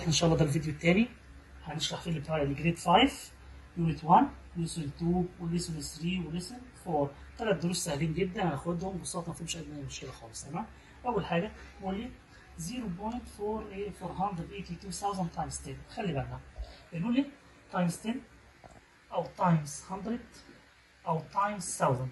ان شاء الله ده الفيديو الثاني هنشرح فيه اللي بتاع الجريد 5 يونت 1 ليسون 2 وليسون 3 وليسون 4 ثلاث دروس سهلين جدا هناخدهم ببساطه ما فيهمش اي مشكله خالص تمام اول حاجه بقول لي 0.482,000 تايمز 10 خلي بالنا بيقول لي تايمز 10 او تايمز 100 او تايمز 1000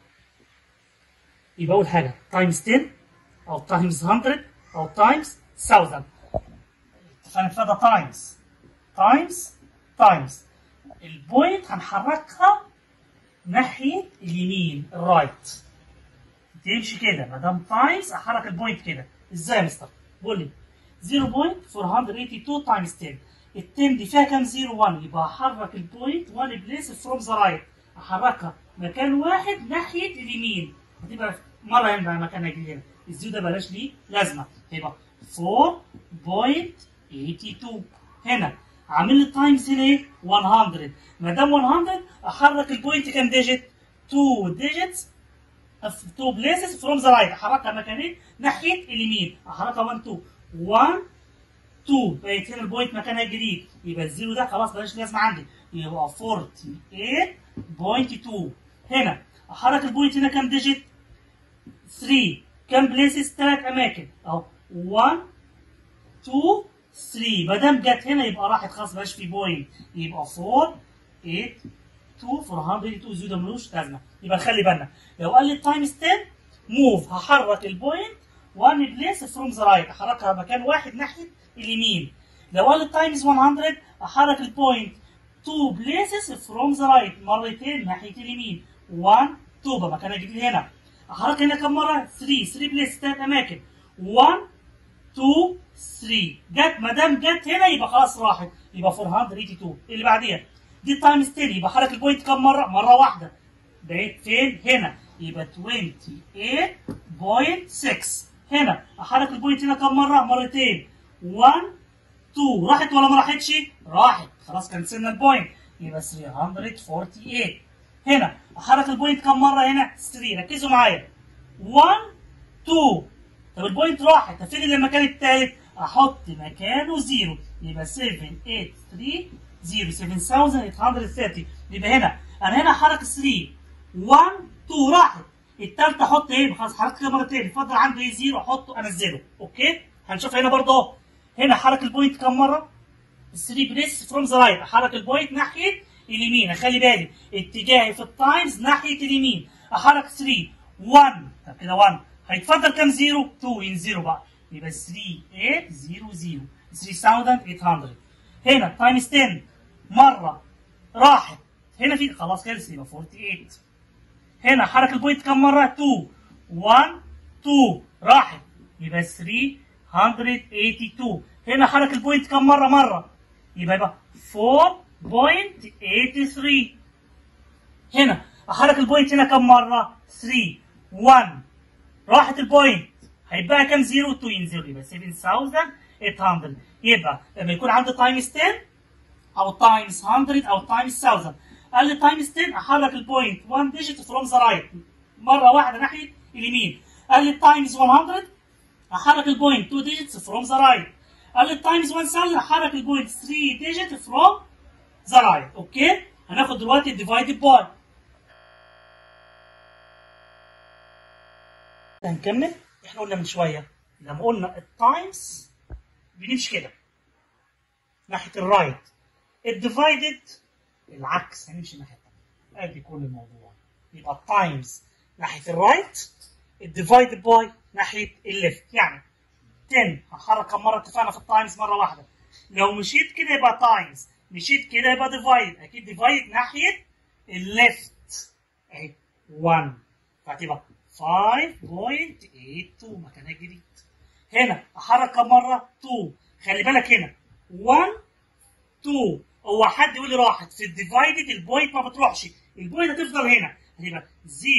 يبقى اول حاجه تايمز 10 او تايمز 100 او تايمز 1000 اتفقنا كده تايمز تايمز تايمز البوينت هنحركها ناحيه اليمين الرايت تمشي كده ما دام تايمز احرك البوينت كده ازاي يا مستر؟ بقول لي 0.482 تايمز 10 ال 10 دي فيها كام 0 1 يبقى احرك البوينت 1 بليس فروم ذا رايت احركها مكان واحد ناحيه اليمين هتبقى مره هنا مكانها يجي هنا الزيرو ده بلاش ليه لازمه يبقى 4.82 هنا عامل لي تايمز هنا ايه 100 ما دام 100 احرك البوينت كام ديجيت 2 ديجيتس 2 بليسز فروم ذا رايت احركها مكانين ناحيه اليمين احركها 1 2 1 2 بقت هنا البوينت مكانها الجديد يبقى الزيرو ده خلاص بلاش لازمه عندي يبقى 48.2 هنا احرك البوينت هنا كام ديجيت 3 كام بليسز ثلاث اماكن اهو 1 2 3 ما دام جت هنا يبقى راحت خلاص بقاش في بوينت يبقى 4 8 2 402 زيرو ده ملوش لازمه يبقى خلي بالنا لو قال لي تايمز 10 موف هحرك البوينت 1 بليس فروم ذا رايت احركها مكان واحد ناحيه اليمين لو قال لي تايمز 100 احرك البوينت 2 بليسز فروم ذا رايت مرتين ناحيه اليمين 1 2 بقى مكانها جديد هنا احرك هنا كم مره 3 3 بليس ثلاث اماكن 1 2 3 جت ما دام جت هنا يبقى خلاص راحت يبقى 482 اللي بعديها دي تايمز 10 يبقى حرك البوينت كم مره؟ مره واحده بقيت فين؟ هنا يبقى 28.6 هنا احرك البوينت هنا كم مره؟ مرتين 1 2 راحت ولا ما راحتش؟ راحت خلاص كنسلنا البوينت يبقى 348 هنا احرك البوينت كم مره هنا؟ 3 ركزوا معايا 1 2 طب البوينت راحت طب فين المكان الثالث؟ احط مكانه زيرو يبقى 783 0 7830 يبقى هنا انا هنا حركه 3 1 2 راحت الثالثه احط ايه؟ خلاص حركت كده مرتين اتفضل عندي ايه زيرو احطه انزله اوكي؟ هنشوف هنا برضه اهو هنا حرك البوينت كم مره؟ 3 بريس فروم ذا رايت احرك البوينت ناحيه اليمين خلي بالي اتجاهي في التايمز ناحيه اليمين احرك 3 1 طب كده 1 هيتفضل كام زيرو؟ 2 ينزلوا بقى يبقى 3800 3800 هنا تايمز 10 مره راحت هنا في خلاص خلص يبقى 48 هنا حرك البوينت كم مره 2 1 2 راحت يبقى 382 هنا حرك البوينت كم مره مره يبقى يبقى 4.83 هنا احرك البوينت هنا كم مره 3 1 راحت البوينت هيبقى كام زيرو 2 ينزلوا يبقى 7800 يبقى لما يكون عندي تايمز 10 او تايمز 100 او تايمز 1000 قال لي تايمز 10 احرك البوينت 1 ديجيت فروم ذا رايت مره واحده ناحيه اليمين قال لي تايمز 100 احرك البوينت 2 ديجيتس فروم ذا رايت قال لي تايمز 1000 احرك البوينت 3 ديجيت فروم ذا رايت اوكي هناخد دلوقتي الديفايدد باي هنكمل احنا قلنا من شويه لما قلنا التايمز بنمشي كده ناحيه الرايت الديفايدد العكس هنمشي ناحيه ادي كل الموضوع يبقى التايمز ناحيه الرايت الديفايدد باي ناحيه الليفت يعني 10 هحرك كم مره اتفقنا في التايمز مره واحده لو مشيت كده يبقى تايمز مشيت كده يبقى ديفايد اكيد ديفايد ناحيه الليفت اهي 1 فهتبقى 5.82 مكانها الجديد هنا احرك كم مره 2 خلي بالك هنا 1 2 هو حد يقول لي راحت في الديفايدد البوينت ما بتروحش البوينت هتفضل هنا هتبقى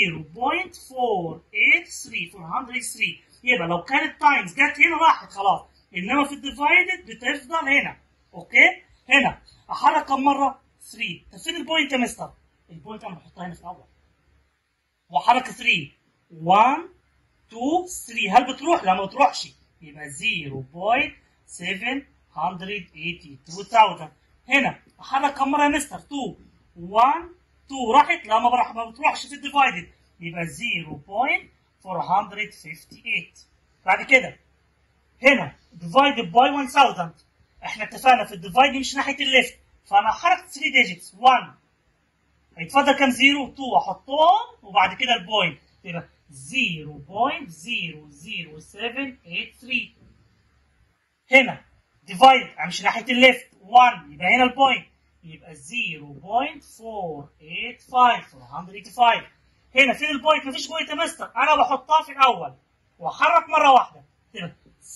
0.483 403 يبقى لو كانت تايمز جت هنا راحت خلاص انما في الديفايدد بتفضل هنا اوكي هنا احرك كم مره 3 طب فين البوينت يا مستر البوينت انا بحطها هنا في الاول واحرك 3 1 2 3 هل بتروح؟ لا ما بتروحش يبقى 0.7 182000 هنا احرك كم مره يا مستر 2 1 2 راحت لا ما بروح ما بتروحش في الديفايدد يبقى 0.458 بعد كده هنا divided by 1000 احنا اتفقنا في الديفايد يمشي ناحيه الليفت فانا حركت 3 ديجيتس 1 هيتفضل كام 0 2 احطهم وبعد كده البوينت يبقى 0.00783 هنا ديفايد امشي ناحيه الليفت 1 يبقى هنا البوينت يبقى 0.485 485 هنا فين البوينت مفيش بوينت يا مستر انا بحطها في الاول واحرك مره واحده هنا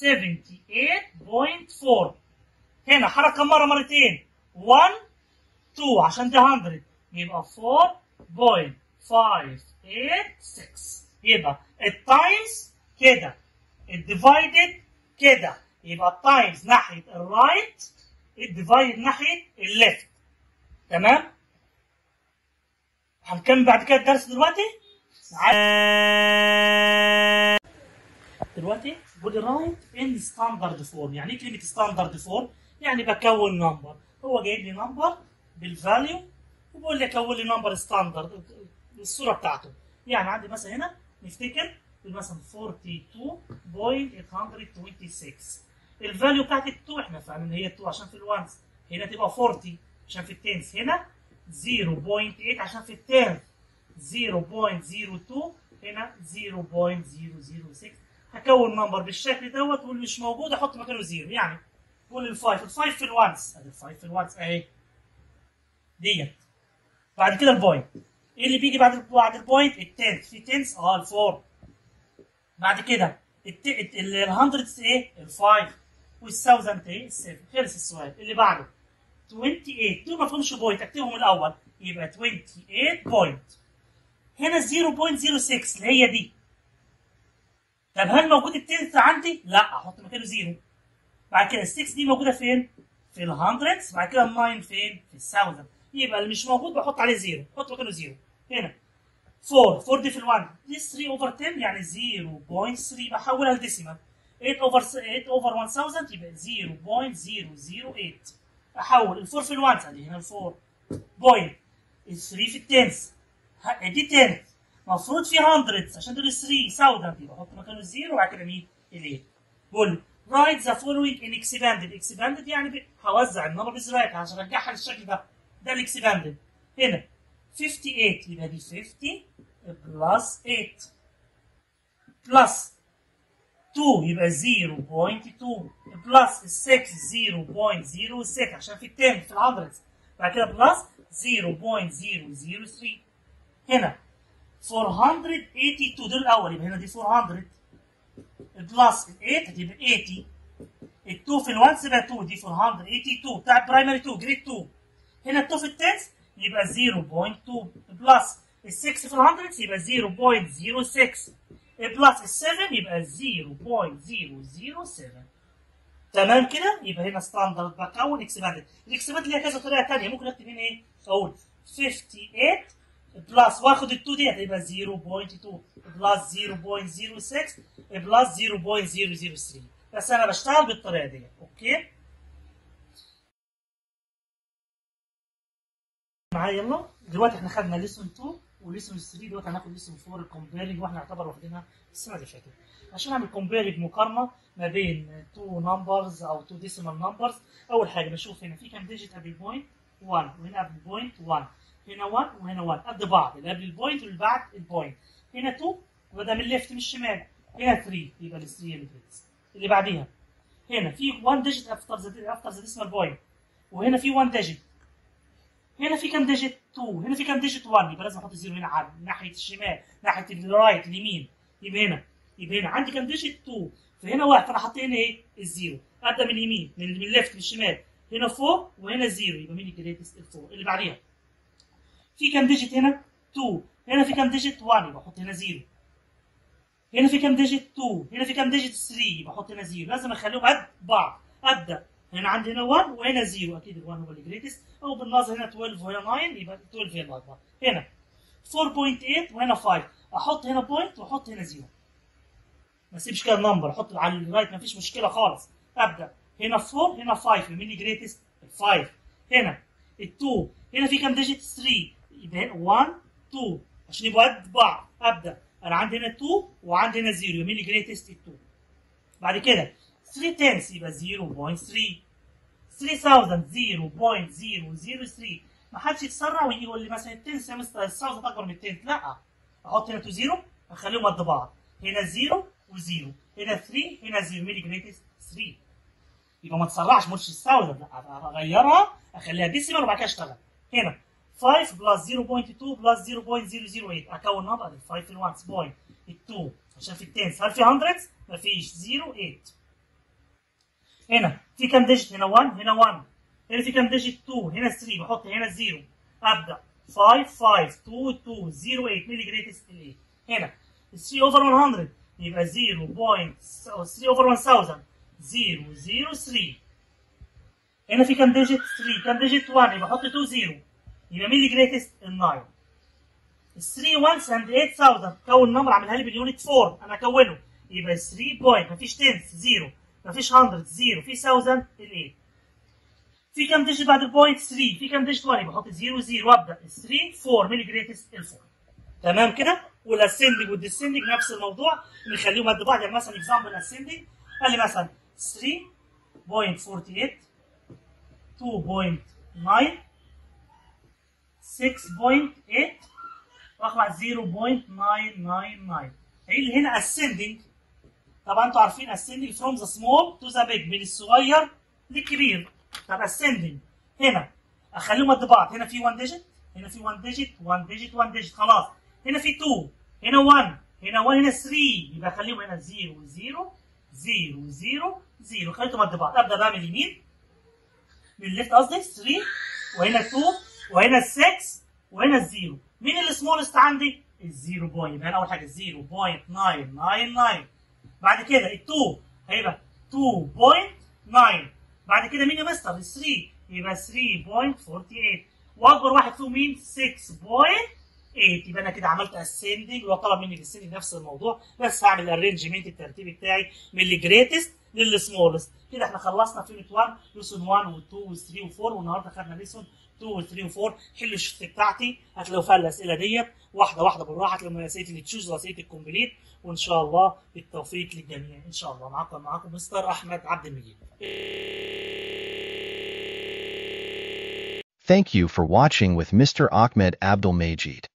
78.4 هنا حرك كم مره مرتين 1 2 عشان ده 100 يبقى 4.586 يبقى التايمز كده الديفايدد كده يبقى التايمز ناحيه الرايت الديفايد ناحيه الليفت تمام هنكمل بعد كده الدرس دلوقتي دلوقتي بودي رايت ان ستاندرد فورم يعني ايه كلمه ستاندرد فورم يعني بكون نمبر هو جايب لي نمبر بالفاليو وبقول لي كون لي نمبر ستاندرد الصوره بتاعته يعني عندي مثلا هنا نفتكر مثلا 42.826 الفاليو بتاعت ال 2 احنا فاهمين ان هي 2 عشان في الوانس هنا تبقى 40 عشان في التنس هنا 0.8 عشان في التنس 0.02 هنا 0.006 هكون نمبر بالشكل دوت واللي مش موجود احط مكانه زيرو يعني قول الفايف الفايف في الوانس ادي الفايف في الوانس اهي ديت بعد كده البوينت ايه اللي بيجي بعد بعد البوينت التنس في تنس اه الفور بعد كده ال 100 ايه الفايف والثاوزند ايه السيفن خلص السؤال اللي بعده 28 دول ما فيهمش بوينت اكتبهم الاول يبقى 28 بوينت هنا 0.06 اللي هي دي طب هل موجود التنس عندي؟ لا احط مكانه زيرو بعد كده ال 6 دي موجوده فين؟ في ال 100 بعد كده ال 9 فين؟ في ال 1000 يبقى اللي مش موجود بحط عليه زيرو بحط مكانه زيرو هنا 4 4 دي في ال 1 دي 3 اوفر 10 يعني 0.3 بحولها لديسيمال 8 اوفر 8 اوفر 1000 يبقى 0.008 احول ال 4 في ال 1 ادي هنا ال 4 بوينت ال 3 في التنس دي 10 المفروض في 100 عشان دول 3 1000 يبقى احط مكانه الزيرو وبعد كده مين؟ ال 8 بقول write the following in expanded expanded يعني هوزع النمبر بزراير عشان ارجعها للشكل ده ده الاكسباندد هنا 58 يبقى دي 50 بلس 8 بلس 2 يبقى 0.2 بلس 6 0.06 عشان في التن في الهندردز بعد كده بلس 0.003 هنا 482 دول الاول يبقى هنا دي 400 بلس ال 8 هتبقى 80 ال 2 في ال 1 تبقى 2 دي 482 بتاع برايمري 2 جريد 2 هنا ال 2 في التنس يبقى 0.2 بلس ال 6 في ال 100 يبقى 0.06 بلس ال 7 يبقى 0.007 تمام كده يبقى هنا ستاندرد بكون اكسباندد الاكسباندد ليها كذا طريقه ثانيه ممكن اكتب هنا ايه اقول 58 بلس واخد ال 2 ديت يبقى 0.2 بلس 0.06 بلس 0.003 بس انا بشتغل بالطريقه دي اوكي معايا يلا دلوقتي احنا خدنا ليسون 2 وليسون 3 دلوقتي هناخد ليسون 4 الكومبيرنج واحنا نعتبر واخدينها السنه اللي فاتت عشان اعمل كومبيرنج مقارنه ما بين 2 نمبرز او 2 ديسيمال نمبرز اول حاجه بشوف هنا في كام ديجيت قبل البوينت 1 وهنا قبل البوينت 1 هنا 1 وهنا 1 قد بعض اللي قبل البوينت واللي بعد البوينت هنا 2 وده من الليفت من الشمال هنا 3 يبقى ال 3 اللي اللي بعديها هنا في 1 ديجيت افتر ذا افتر ذا ديسيمال بوينت وهنا في 1 ديجيت هنا في كام ديجيت 2 هنا في كام ديجيت 1 يبقى لازم احط الزيرو هنا على ناحيه الشمال ناحيه الرايت اليمين يبقى هنا يبقى هنا عندي كام ديجيت 2 فهنا 1 فانا حاطط هنا ايه الزيرو ابدا من اليمين من من الليفت من الشمال هنا 4 وهنا 0 يبقى مين الجريتست ال 4 اللي بعديها في كام ديجيت هنا 2 هنا في كام ديجيت 1 يبقى احط هنا 0 هنا في كام ديجيت 2 هنا في كام ديجيت 3 يبقى احط هنا 0 لازم اخليهم قد بعض ابدا هنا عندي هنا 1 وهنا 0 اكيد ال 1 هو الجريتست او بالنظر هنا 12 وهنا 9 يبقى 12 هي الاكبر هنا 4.8 وهنا 5 احط هنا بوينت واحط هنا 0 ما اسيبش كده النمبر احط على الرايت ما فيش مشكله خالص ابدا هنا 4 هنا 5 مين اللي جريتست 5 هنا ال 2 هنا في كام ديجيت 3 يبقى هنا 1 2 عشان يبقوا قد بعض ابدا انا عندي هنا 2 وعندي هنا 0 مين اللي جريتست 2 بعد كده 3 تنس يبقى 0.3 3000 0.003 ما حدش يتسرع ويجي يقول لي مثلا التنس يا مستر الساوث اكبر من التنس لا احط هنا 2 0 اخليهم قد بعض هنا 0 و0 هنا 3 هنا 0 مين جريتست 3 يبقى ما تسرعش مش الساوث لا اغيرها اخليها ديسيمال وبعد كده اشتغل هنا 5 بلس 0.2 بلس 0.008 اكون نمبر ال 5 في الوانس بوينت ال 2 عشان في التنس هل في 100 مفيش 0 8 هنا في كام ديجيت هنا 1 هنا 1 هنا في كام ديجيت 2 هنا 3 بحط هنا 0 ابدا 5 5 2 2 0 8 ميلي جريتست ال هنا 3 اوفر 100 يبقى 0.3 اوفر 1000 0 0 3 هنا في كام ديجيت 3 كام ديجيت 1 يبقى احط 2 0 يبقى مين اللي جريتست ال 9 ال 3 1 اند 8000 كون نمبر عاملها لي باليونت 4 انا اكونه يبقى 3 بوينت مفيش تنس 0 مفيش 100 0 في 1000 ال 8 في كام ديجيت بعد البوينت 3 في كام ديجيت 1 يبقى احط 0 0 وابدا 3 4 مين اللي جريتست ال 4 تمام كده والاسندنج والديسندنج نفس الموضوع نخليهم قد بعض يعني مثلا اكزامبل اسندنج قال لي مثلا 3.48 2.9 6.8 واطلع 0.999 هيجي هنا ascending طبعا انتوا عارفين ascending from the small to the big من الصغير للكبير طب ascending هنا اخليهم قد بعض هنا في 1 ديجيت هنا في 1 ديجيت 1 ديجيت 1 ديجيت خلاص هنا في 2 هنا 1 هنا 1 هنا 3 يبقى اخليهم هنا 0 0 0 0 0 خليتهم قد بعض ابدا بعمل يمين من الليفت قصدي 3 وهنا 2 وهنا 6 وهنا الزيرو مين السمولست عندي؟ الزيرو بوينت يبقى هنا اول حاجه 0.999 بعد كده ال 2 هيبقى 2.9 بعد كده مين يا مستر؟ ال 3 يبقى 3.48 واكبر واحد فيهم مين؟ 6.8 يبقى انا كده عملت اسندنج لو طلب مني الاسندنج نفس الموضوع بس هعمل الارينجمنت الترتيب بتاعي من الجريتست للسمولست كده احنا خلصنا في يونت 1 ليسون 1 و2 و3 و4 والنهارده خدنا ليسون 2 و3 و4 حلوا الشفت بتاعتي هتلاقوا فيها الاسئله ديت واحده واحده بالراحه هتلاقوا اسئله اللي تشوز واسئله الكومبليت وان شاء الله بالتوفيق للجميع ان شاء الله معاكم معاكم مستر احمد عبد المجيد Thank you for watching with Mr. Ahmed Abdul Majid.